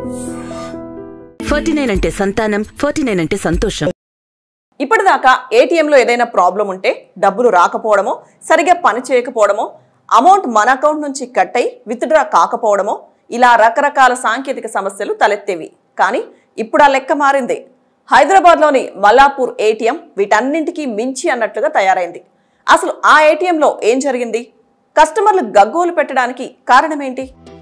forty nine అంటే సంతానం forty nine అంటే సంతోషం ఇప్పటిదాకా ఏటీఎంలో ఏదైనా ప్రాబ్లం ఉంటే డబ్బులు రాకపోవడమో సరిగా పని చేయకపోవడమో అమౌంట్ మన అకౌంట్ నుంచి కట్ అయి విత్డ్రా కాకపోవడమో ఇలా రకరకాల సాంకేతిక సమస్యలు తలెత్తేవి కానీ ఇప్పుడు ఆ లెక్క మారింది హైదరాబాద్లోని మల్లాపూర్ ఏటీఎం వీటన్నింటికీ మించి అన్నట్లుగా తయారైంది అసలు ఆ ఏటీఎంలో ఏం జరిగింది కస్టమర్లు గగ్గోలు పెట్టడానికి కారణమేంటి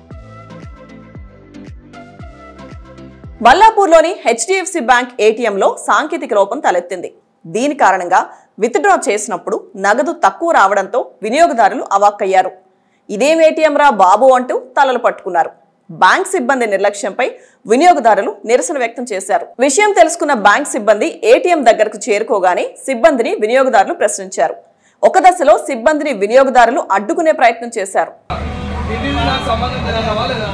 మల్లాపూర్లోని హెచ్డిఎఫ్సి బ్యాంక్ ఏటీఎంలో సాంకేతిక లోపం తలెత్తింది దీని కారణంగా విత్డ్రా చేసినప్పుడు నగదు తక్కువ రావడంతో వినియోగదారులు అవాక్కయ్యారు ఇదేం ఏటీఎం రా బాబు అంటూ తలలు పట్టుకున్నారు బ్యాంక్ సిబ్బంది నిర్లక్ష్యంపై వినియోగదారులు నిరసన వ్యక్తం చేశారు విషయం తెలుసుకున్న బ్యాంక్ సిబ్బంది ఏటీఎం దగ్గరకు చేరుకోగానే సిబ్బందిని వినియోగదారులు ప్రశ్నించారు ఒక దశలో సిబ్బందిని వినియోగదారులు అడ్డుకునే ప్రయత్నం చేశారు ఇది నాకు సంబంధం లేదు అన్నవా లేదా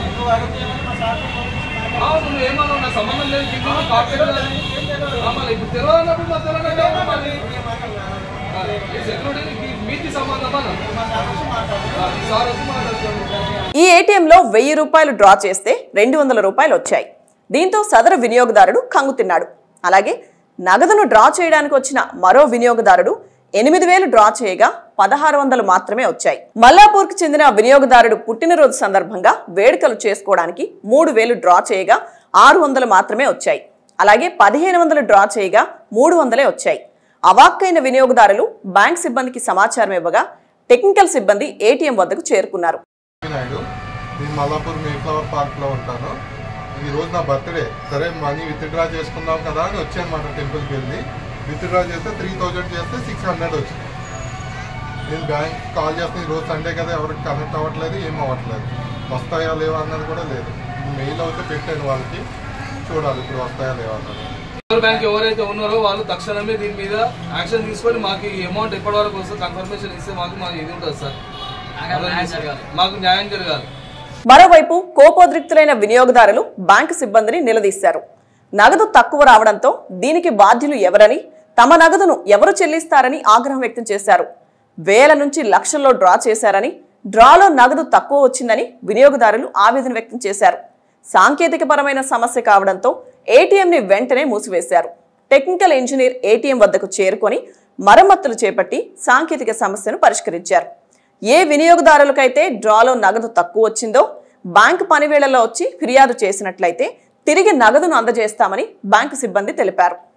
అవును నువ్వు ఏమన్నావు నాకు సంబంధం లేదు కింద కార్పొరేట్ మళ్ళీ ఇప్పుడు తెలియదు అన్నప్పుడు మరి తెలియదు మళ్ళీ సెక్యూరిటీ మీది సంబంధం అన్న సార్ వచ్చి మాట్లాడుతున్నాడు ఈ ఏటీఎంలో వెయ్యి రూపాయలు డ్రా చేస్తే రెండు వందల రూపాయలు వచ్చాయి దీంతో సదరు వినియోగదారుడు కంగుతిన్నాడు అలాగే నగదును డ్రా చేయడానికి వచ్చిన మరో వినియోగదారుడు ఎనిమిది వేలు డ్రా చేయగా పదహారు వందలు మాత్రమే వచ్చాయి మల్లాపూర్కి చెందిన వినియోగదారుడు పుట్టినరోజు సందర్భంగా వేడుకలు చేసుకోవడానికి మూడు వేలు డ్రా చేయగా ఆరు వందలు మాత్రమే వచ్చాయి అలాగే పదిహేను వందలు డ్రా చేయగా మూడు వందలే వచ్చాయి అవాక్కైన వినియోగదారులు బ్యాంక్ సిబ్బందికి సమాచారం ఇవ్వగా టెక్నికల్ సిబ్బంది ఏటీఎం వద్దకు చేరుకున్నారు నాయుడు నేను మల్లాపూర్ మేఫ్లవర్ పార్క్లో ఉంటాను ఈ రోజు నా బర్త్డే సరే మనీ విత్డ్రా చేసుకుందాం కదా అని వచ్చానమాట టెంపుల్కి వెళ్ళి విత్డ్రా చేస్తే త్రీ థౌజండ్ చేస్తే సిక్స్ హండ్రెడ్ వచ్చింది నేను బ్యాంక్ కాల్ చేస్తే ఈ రోజు సండే కదా ఎవరికి కనెక్ట్ అవ్వట్లేదు ఏం అవ్వట్లేదు వస్తాయా లేవా అన్నది కూడా లేదు మెయిల్ అయితే పెట్టాను వాళ్ళకి చూడాలి ఇప్పుడు వస్తాయా లేవా అన్నది రిజర్వ్ బ్యాంక్ ఎవరైతే ఉన్నారో వాళ్ళు తక్షణమే దీని మీద యాక్షన్ తీసుకొని మాకు ఈ అమౌంట్ ఎప్పటి వరకు వస్తే కన్ఫర్మేషన్ ఇస్తే మాకు మాకు ఇది ఉంటుంది సార్ మాకు న్యాయం జరగాలి మరోవైపు కోపోద్రిక్తులైన వినియోగదారులు బ్యాంకు సిబ్బందిని నిలదీశారు నగదు తక్కువ రావడంతో దీనికి బాధ్యులు ఎవరని తమ నగదును ఎవరు చెల్లిస్తారని ఆగ్రహం వ్యక్తం చేశారు వేల నుంచి లక్షల్లో డ్రా చేశారని డ్రాలో నగదు తక్కువ వచ్చిందని వినియోగదారులు ఆవేదన వ్యక్తం చేశారు సాంకేతికపరమైన సమస్య కావడంతో ఏటీఎంని వెంటనే మూసివేశారు టెక్నికల్ ఇంజనీర్ ఏటీఎం వద్దకు చేరుకొని మరమ్మతులు చేపట్టి సాంకేతిక సమస్యను పరిష్కరించారు ఏ వినియోగదారులకైతే డ్రాలో నగదు తక్కువ వచ్చిందో బ్యాంకు పనివేళల్లో వచ్చి ఫిర్యాదు చేసినట్లయితే తిరిగి నగదును అందజేస్తామని బ్యాంకు సిబ్బంది తెలిపారు